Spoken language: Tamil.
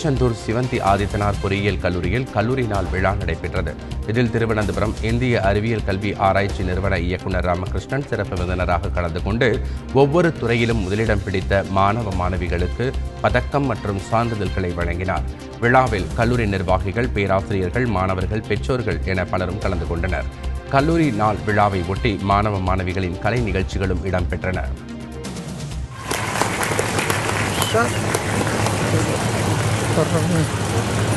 திருச்செந்தூர் சிவந்தி ஆதித்தனார் பொறியியல் கல்லூரியில் கல்லூரி நாள் விழா நடைபெற்றது இதில் திருவனந்தபுரம் இந்திய அறிவியல் கல்வி ஆராய்ச்சி நிறுவன இயக்குநர் ராமகிருஷ்ணன் சிறப்பு விருந்தினராக கலந்து கொண்டு ஒவ்வொரு துறையிலும் முதலிடம் பிடித்த மாணவ மாணவிகளுக்கு பதக்கம் மற்றும் சான்றிதழ்களை வழங்கினார் விழாவில் கல்லூரி நிர்வாகிகள் பேராசிரியர்கள் மாணவர்கள் பெற்றோர்கள் என பலரும் கலந்து கொண்டனர் கல்லூரி நாள் விழாவை ஒட்டி மாணவ மாணவிகளின் கலை நிகழ்ச்சிகளும் இடம்பெற்றன Shut.